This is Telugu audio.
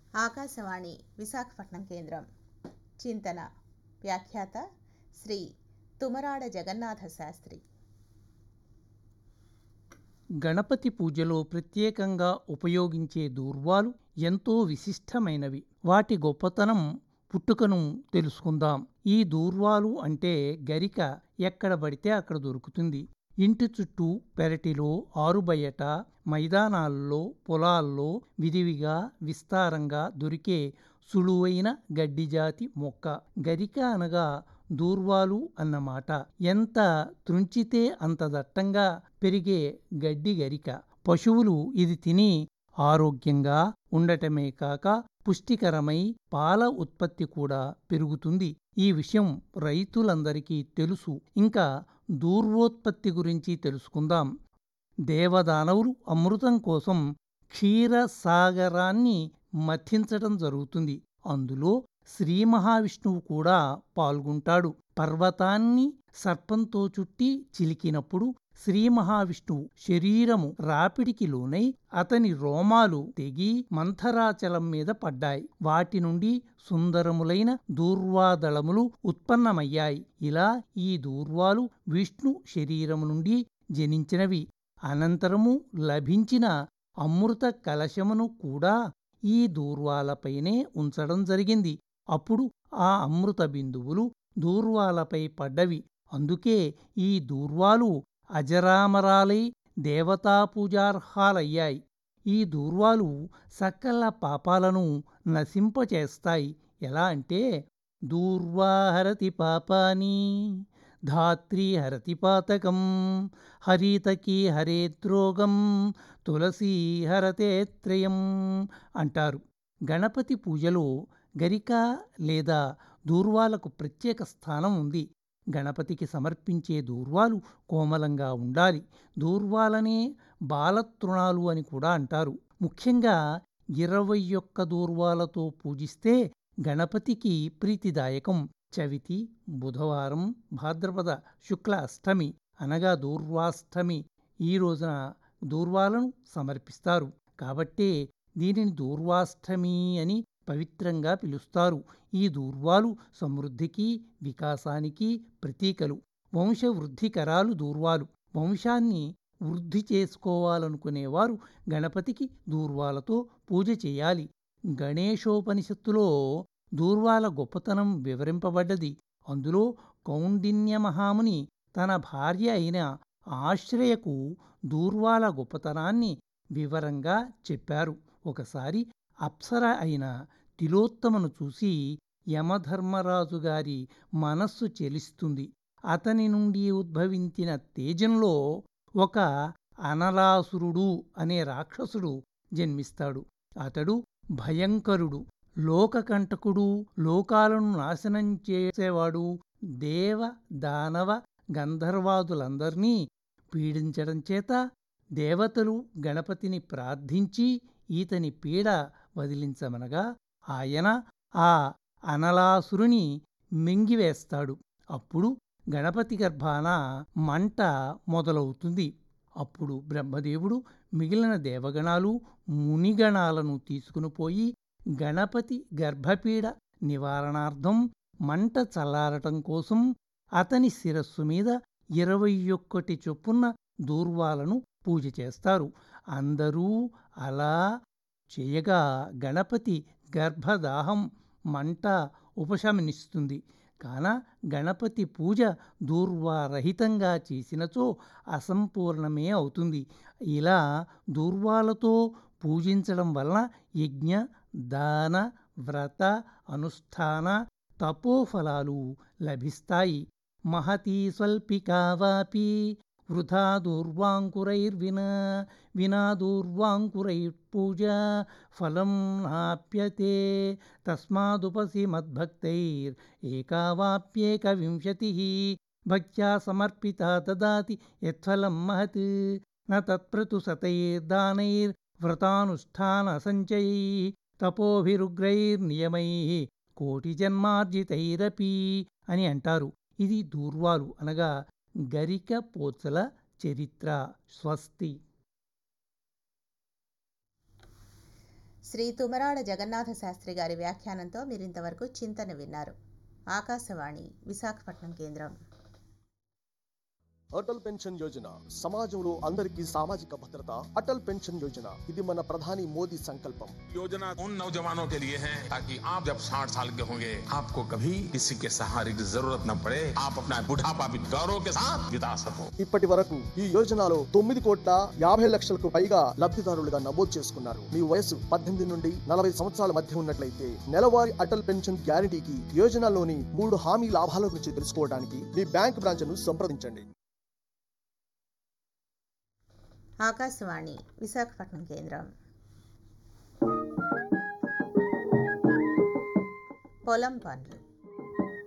ఆకాశవాణి విశాఖపట్నం కేంద్రం చింతన వ్యాఖ్యాత శ్రీ తుమరాడ జగన్నాథ శాస్త్రి గణపతి పూజలో ప్రత్యేకంగా ఉపయోగించే దూర్వాలు ఎంతో విశిష్టమైనవి వాటి గొప్పతనం పుట్టుకను తెలుసుకుందాం ఈ దూర్వాలు అంటే గరిక ఎక్కడ పడితే అక్కడ దొరుకుతుంది ఇంటి చుట్టూ పెరటిలో ఆరుబయట మైదానాల్లో పొలాల్లో విరివిగా విస్తారంగా దొరికే సులువైన గడ్డి జాతి మొక్క గరిక అనగా దూర్వాలు అన్నమాట ఎంత త్రుంచితే అంత దట్టంగా పెరిగే గడ్డి గరిక పశువులు ఇది తిని ఆరోగ్యంగా ఉండటమే కాక పుష్టికరమై పాల ఉత్పత్తి కూడా పెరుగుతుంది ఈ విషయం రైతులందరికీ తెలుసు ఇంకా దూర్వోత్పత్తి గురించి తెలుసుకుందాం దేవదానవులు అమృతం కోసం క్షీరసాగరాన్ని మథించటం జరుగుతుంది అందులో శ్రీ మహావిష్ణువు కూడా పాల్గొంటాడు పర్వతాన్ని సర్పంతో చుట్టి చిలికినప్పుడు శ్రీ మహావిష్ణువు శరీరము రాపిడికి లోనై అతని రోమాలు తెగి మంథరాచలం మీద పడ్డాయి వాటి నుండి సుందరములైన దూర్వాదళములు ఉత్పన్నమయ్యాయి ఇలా ఈ దూర్వాలు విష్ణు శరీరము నుండి జనించినవి అనంతరము లభించిన అమృత కలశమును కూడా ఈ దూర్వాలపైనే ఉంచడం జరిగింది అప్పుడు ఆ అమృత బిందువులు దూర్వాలపై పడ్డవి అందుకే ఈ దూర్వాలు అజరామరాలై దేవతా పూజార్హాలయ్యాయి ఈ దూర్వాలు సకల పాపాలను నశింపచేస్తాయి ఎలా అంటే దూర్వాహరతి పాపాని ధాత్రి హరతి పాతకం హరితకి హరేద్రోగం తులసీ హరతే త్రయం అంటారు గణపతి పూజలో గరిక లేదా దూర్వాలకు ప్రత్యేక స్థానం ఉంది గణపతికి సమర్పించే దూర్వాలు కోమలంగా ఉండాలి దూర్వాలనే బాలతృణాలు అని కూడా అంటారు ముఖ్యంగా ఇరవై ఒక్క దూర్వాలతో పూజిస్తే గణపతికి ప్రీతిదాయకం చవితి బుధవారం భాద్రపద శుక్ల అష్టమి అనగా దూర్వాష్టమి ఈ రోజున దూర్వాలను సమర్పిస్తారు కాబట్టే దీనిని దూర్వాష్టమి అని పవిత్రంగా పిలుస్తారు ఈ దూర్వాలు సమృద్ధికి వికాసానికి ప్రతీకలు వంశవృద్ధికరాలు దూర్వాలు వంశాన్ని వృద్ధి చేసుకోవాలనుకునేవారు గణపతికి దూర్వాలతో పూజ చేయాలి గణేశోపనిషత్తులో దూర్వాల గొప్పతనం వివరింపబడ్డది అందులో కౌండిన్య మహాముని తన భార్య అయిన ఆశ్రయకు దూర్వాల గొప్పతనాన్ని వివరంగా చెప్పారు ఒకసారి అప్సర అయిన తిలోత్తమను చూసి యమధర్మరాజు గారి మనస్సు చెలిస్తుంది అతని నుండి ఉద్భవించిన తేజంలో ఒక అనలాసురుడు అనే రాక్షసుడు జన్మిస్తాడు అతడు భయంకరుడు లోకకంటకుడు లోకాలను నాశనం చేసేవాడు దేవ దానవ గంధర్వాదులందర్నీ పీడించడం చేత దేవతలు గణపతిని ప్రార్థించి ఈతని పీడ వదిలించమనగా ఆయన ఆ అనలాసురుని మింగివేస్తాడు అప్పుడు గణపతి గర్భాన మంట మొదలవుతుంది అప్పుడు బ్రహ్మదేవుడు మిగిలిన దేవగణాలు మునిగణాలను తీసుకునిపోయి గణపతి గర్భపీడ నివారణార్థం మంట చల్లారటం కోసం అతని శిరస్సు మీద ఇరవై ఒక్కటి చొప్పున దూర్వాలను పూజ చేస్తారు అందరూ అలా చేయగా గణపతి గర్భదాహం మంట ఉపశమనిస్తుంది కాన గణపతి పూజ దూర్వారహితంగా చేసినచో అసంపూర్ణమే అవుతుంది ఇలా దూర్వాలతో పూజించడం వలన యజ్ఞ దాన వ్రత అనుష్ఠాన తపోఫలాలు లభిస్తాయి మహతీ స్వల్పికా వాపి వృథా దూర్వాంకురైర్వినా వినా దూర్వాంకురైర్పూజ ఫలం నాప్యతే తస్మాదుపసి మద్భక్తైర్ ఏకావాప్యేక వింశతి భక్త్యా సమర్పితా దదాతి యత్ఫలం మహత్ న తత్ప్రతు శతైర్దానైర్ వ్రతానుష్ఠాన సంచయై తపోభిరుగ్రైర్నియమై కోటి జన్మార్జితైరపి అని అంటారు ఇది దూర్వాలు అనగా గరిక పోచల చరిత్ర స్వస్తి శ్రీ తుమరాడ జగన్నాథ శాస్త్రి గారి వ్యాఖ్యానంతో మీరింతవరకు చింతన విన్నారు ఆకాశవాణి విశాఖపట్నం కేంద్రం అటల్ పెన్షన్ యోజన సమాజంలో అందరికీ సామాజిక భద్రత అటల్ పెన్షన్ యోజన ఇది మన ప్రధాని మోదీ సంకల్పం योजना उन नौजवानों के लिए है ताकि आप जब 60 साल के होंगे आपको कभी किसी के सहारे की जरूरत न पड़े आप अपना बुढ़ापा भी गौरव के साथ बिता सको ఇప్పటి వరకు ఈ యోజనలో తొమ్మిది కోట్ల యాభై లక్షలకు పైగా లబ్ధిదారులుగా నమోదు చేసుకున్నారు మీ వయసు పద్దెనిమిది నుండి నలభై సంవత్సరాల మధ్య ఉన్నట్లయితే నెలవారీ అటల్ పెన్షన్ గ్యారంటీకి యోజనలోని మూడు హామీ లాభాల గురించి తెలుసుకోవడానికి మీ బ్యాంక్ బ్రాంచ్ను సంప్రదించండి ఆకాశవాణి విశాఖపట్నం కేంద్రం పొలం పనులు